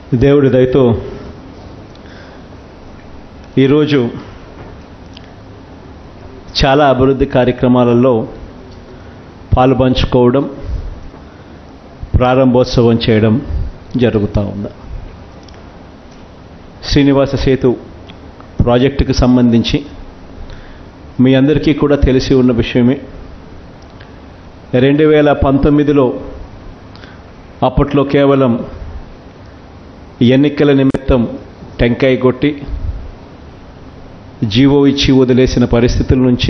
దేవుడి దయతో ఈరోజు చాలా అభివృద్ధి కార్యక్రమాలలో పాలుపంచుకోవడం ప్రారంభోత్సవం చేయడం జరుగుతూ ఉంది శ్రీనివాస సేతు ప్రాజెక్టుకు సంబంధించి మీ అందరికీ కూడా తెలిసి ఉన్న విషయమే రెండు వేల పంతొమ్మిదిలో అప్పట్లో కేవలం ఎన్నికల నిమిత్తం టెంకాయ కొట్టి జీవో ఇచ్చి వదిలేసిన పరిస్థితుల నుంచి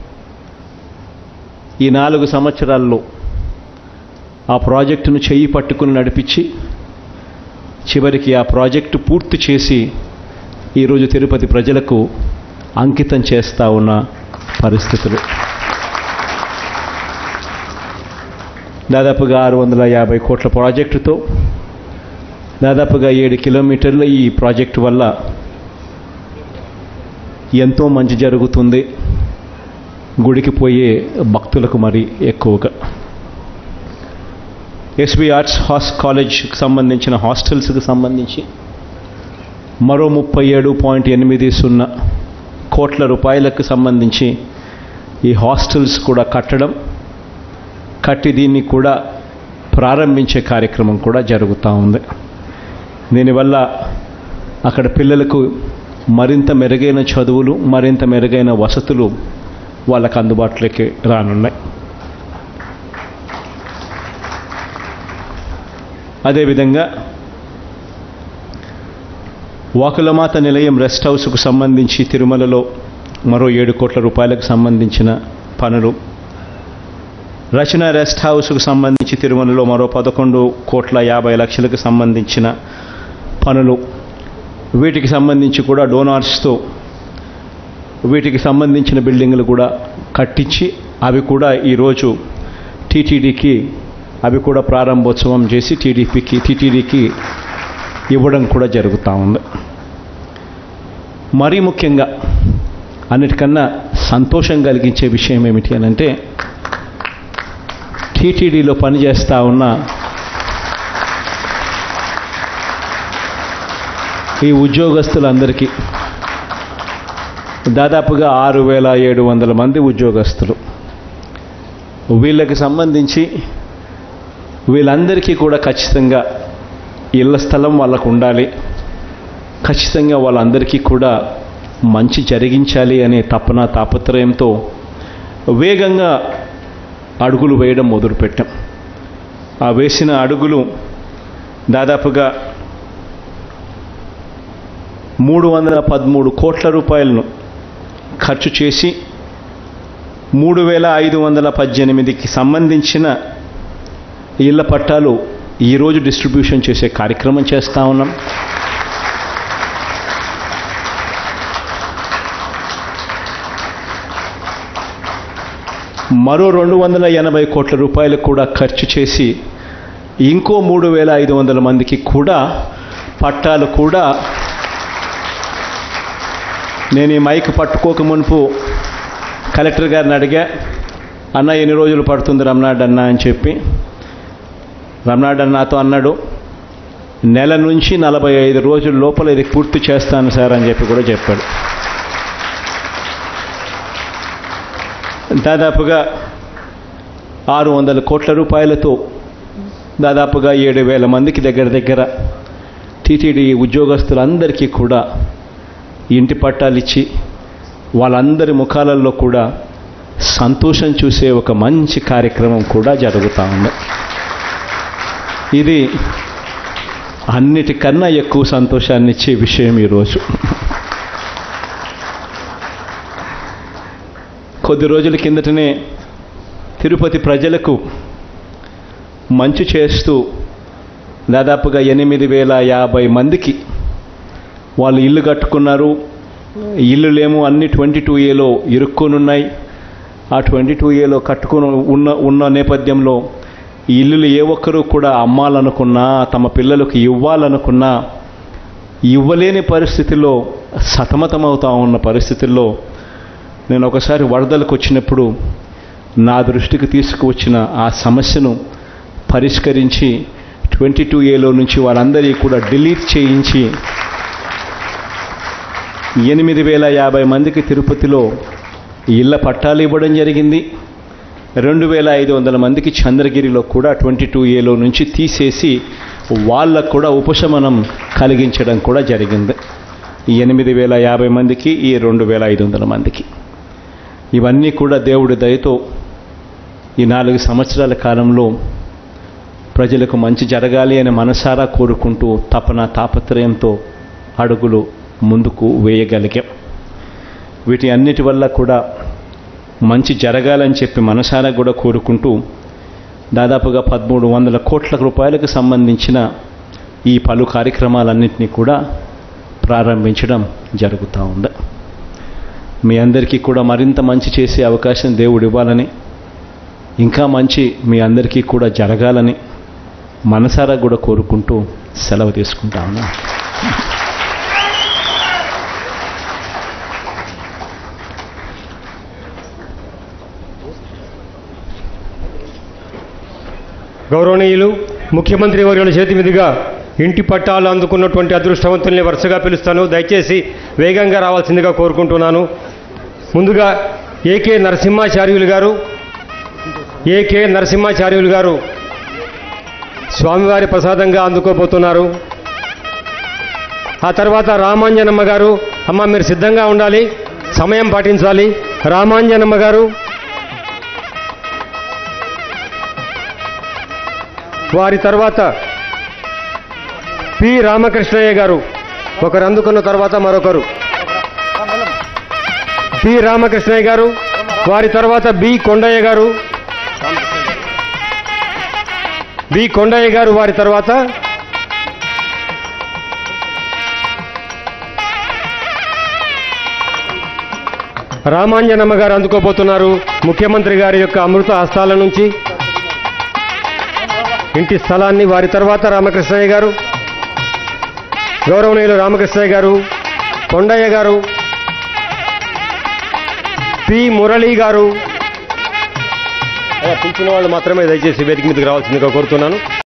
ఈ నాలుగు సంవత్సరాల్లో ఆ ప్రాజెక్టును చెయ్యి పట్టుకుని నడిపించి చివరికి ఆ ప్రాజెక్టు పూర్తి చేసి ఈరోజు తిరుపతి ప్రజలకు అంకితం చేస్తూ ఉన్న పరిస్థితులు దాదాపుగా ఆరు వందల యాభై కోట్ల ప్రాజెక్టుతో దాదాపుగా ఏడు కిలోమీటర్ల ఈ ప్రాజెక్టు వల్ల ఎంతో మంచి జరుగుతుంది గుడికి పోయే భక్తులకు మరి ఎక్కువగా ఎస్బి ఆర్ట్స్ హాస్ కాలేజ్కి సంబంధించిన హాస్టల్స్కి సంబంధించి మరో ముప్పై ఏడు పాయింట్ ఎనిమిది సున్నా కోట్ల రూపాయలకు సంబంధించి ఈ హాస్టల్స్ కూడా కట్టడం కట్టి దీన్ని కూడా ప్రారంభించే కార్యక్రమం కూడా జరుగుతూ ఉంది దీనివల్ల అక్కడ పిల్లలకు మరింత మెరుగైన చదువులు మరింత మెరుగైన వసతులు వాళ్ళకు అందుబాటులోకి రానున్నాయి అదేవిధంగా వాకులమాత నిలయం రెస్ట్ హౌస్కు సంబంధించి తిరుమలలో మరో ఏడు కోట్ల రూపాయలకు సంబంధించిన పనులు రచన రెస్ట్ హౌస్కు సంబంధించి తిరుమలలో మరో పదకొండు కోట్ల యాభై లక్షలకు సంబంధించిన పనులు వీటికి సంబంధించి కూడా డోనార్స్తో వీటికి సంబంధించిన బిల్డింగ్లు కూడా కట్టించి అవి కూడా ఈరోజు టీటీడీకి అవి కూడా ప్రారంభోత్సవం చేసి టీడీపీకి టీటీడీకి ఇవ్వడం కూడా జరుగుతూ ఉంది మరీ ముఖ్యంగా అన్నిటికన్నా సంతోషం కలిగించే విషయం ఏమిటి అని అంటే టీటీడీలో పనిచేస్తూ ఉన్న ఈ ఉద్యోగస్తులందరికీ దాదాపుగా ఆరు వేల ఏడు వందల మంది ఉద్యోగస్తులు వీళ్ళకి సంబంధించి వీళ్ళందరికీ కూడా ఖచ్చితంగా ఇళ్ల స్థలం వాళ్ళకు ఉండాలి ఖచ్చితంగా వాళ్ళందరికీ కూడా మంచి జరిగించాలి అనే తపన తాపత్రయంతో వేగంగా అడుగులు వేయడం మొదలుపెట్టాం ఆ వేసిన అడుగులు దాదాపుగా మూడు వందల పదమూడు కోట్ల రూపాయలను ఖర్చు చేసి మూడు వేల ఐదు వందల పద్దెనిమిదికి సంబంధించిన ఇళ్ల పట్టాలు ఈరోజు డిస్ట్రిబ్యూషన్ చేసే కార్యక్రమం చేస్తూ ఉన్నాం మరో రెండు వందల ఎనభై కోట్ల రూపాయలు కూడా ఖర్చు చేసి ఇంకో మూడు వేల ఐదు వందల మందికి కూడా పట్టాలు కూడా నేను ఈ మైక్ పట్టుకోక మునుపు కలెక్టర్ గారిని అడిగా అన్న ఎన్ని రోజులు పడుతుంది రమనాడ్ అన్న అని చెప్పి రమనాడ్ అన్నతో అన్నాడు నెల నుంచి నలభై ఐదు రోజుల లోపల ఇది పూర్తి చేస్తాను సార్ అని చెప్పి కూడా చెప్పాడు దాదాపుగా ఆరు వందల కోట్ల రూపాయలతో దాదాపుగా ఏడు వేల మందికి దగ్గర దగ్గర టీటీడీ ఉద్యోగస్తులందరికీ కూడా ఇంటి పట్టాలు ఇచ్చి వాళ్ళందరి ముఖాలలో కూడా సంతోషం చూసే ఒక మంచి కార్యక్రమం కూడా జరుగుతూ ఉంది ఇది అన్నిటికన్నా ఎక్కువ సంతోషాన్ని ఇచ్చే విషయం ఈరోజు కొద్ది రోజుల కిందటనే తిరుపతి ప్రజలకు మంచు చేస్తూ దాదాపుగా ఎనిమిది వేల యాభై మందికి వాళ్ళు ఇల్లు కట్టుకున్నారు ఇల్లులేమో అన్ని ట్వంటీ టూ ఏలో ఇరుక్కునున్నాయి ఆ ట్వంటీ టూ ఏలో కట్టుకుని ఉన్న ఉన్న నేపథ్యంలో ఈ ఇల్లులు ఏ ఒక్కరూ కూడా అమ్మాలనుకున్నా తమ పిల్లలకు ఇవ్వాలనుకున్నా ఇవ్వలేని పరిస్థితిలో సతమతమవుతా ఉన్న పరిస్థితుల్లో నేను ఒకసారి వరదలకు వచ్చినప్పుడు నా దృష్టికి తీసుకువచ్చిన ఆ సమస్యను పరిష్కరించి ట్వంటీ టూ ఏలో నుంచి వారందరి కూడా డిలీట్ చేయించి ఎనిమిది వేల యాభై మందికి తిరుపతిలో ఇళ్ల పట్టాలు ఇవ్వడం జరిగింది రెండు వేల ఐదు వందల మందికి చంద్రగిరిలో కూడా ట్వంటీ టూ ఏలో నుంచి తీసేసి వాళ్ళకు కూడా ఉపశమనం కలిగించడం కూడా జరిగింది ఈ ఎనిమిది వేల యాభై మందికి ఈ రెండు వేల ఐదు వందల మందికి ఇవన్నీ కూడా దేవుడి దయతో ఈ నాలుగు సంవత్సరాల కాలంలో ప్రజలకు మంచి జరగాలి అని మనసారా కోరుకుంటూ తపన తాపత్రయంతో అడుగులు ముందుకు వేయగలిగాం వీటి అన్నిటి వల్ల కూడా మంచి జరగాలని చెప్పి మనసారా కూడా కోరుకుంటూ దాదాపుగా పదమూడు వందల కోట్ల రూపాయలకు సంబంధించిన ఈ పలు కార్యక్రమాలన్నింటినీ కూడా ప్రారంభించడం జరుగుతూ ఉంది మీ అందరికీ కూడా మరింత మంచి చేసే అవకాశం దేవుడు ఇవ్వాలని ఇంకా మంచి మీ అందరికీ కూడా జరగాలని మనసారా కూడా కోరుకుంటూ సెలవు తీసుకుంటా ఉన్నా గౌరవనీయులు ముఖ్యమంత్రి వర్యుల చేతి మీదుగా ఇంటి పట్టాలు అందుకున్నటువంటి అదృష్టవంతుల్ని వరుసగా పిలుస్తాను దయచేసి వేగంగా రావాల్సిందిగా కోరుకుంటున్నాను ముందుగా ఏకే నరసింహాచార్యులు గారు ఏకే నరసింహాచార్యులు గారు స్వామివారి ప్రసాదంగా అందుకోబోతున్నారు ఆ తర్వాత రామాంజనమ్మ గారు అమ్మ మీరు సిద్ధంగా ఉండాలి సమయం పాటించాలి రామాంజనమ్మ గారు వారి తర్వాత పి రామకృష్ణయ్య గారు ఒకరు అందుకున్న తర్వాత మరొకరు పి రామకృష్ణయ్య గారు వారి తర్వాత బి కొండయ్య గారు బి కొండయ్య గారు వారి తర్వాత రామాంజనమ్మ గారు అందుకోబోతున్నారు ముఖ్యమంత్రి గారి యొక్క అమృత హస్తాల నుంచి ఇంటి స్థలాన్ని వారి తర్వాత రామకృష్ణయ్య గారు గౌరవనీయులు రామకృష్ణయ్య గారు కొండయ్య గారు పి మురళీ గారు అలా పిలిచిన వాళ్ళు మాత్రమే దయచేసి వేదిక మీదకి రావాల్సిందిగా కోరుతున్నాను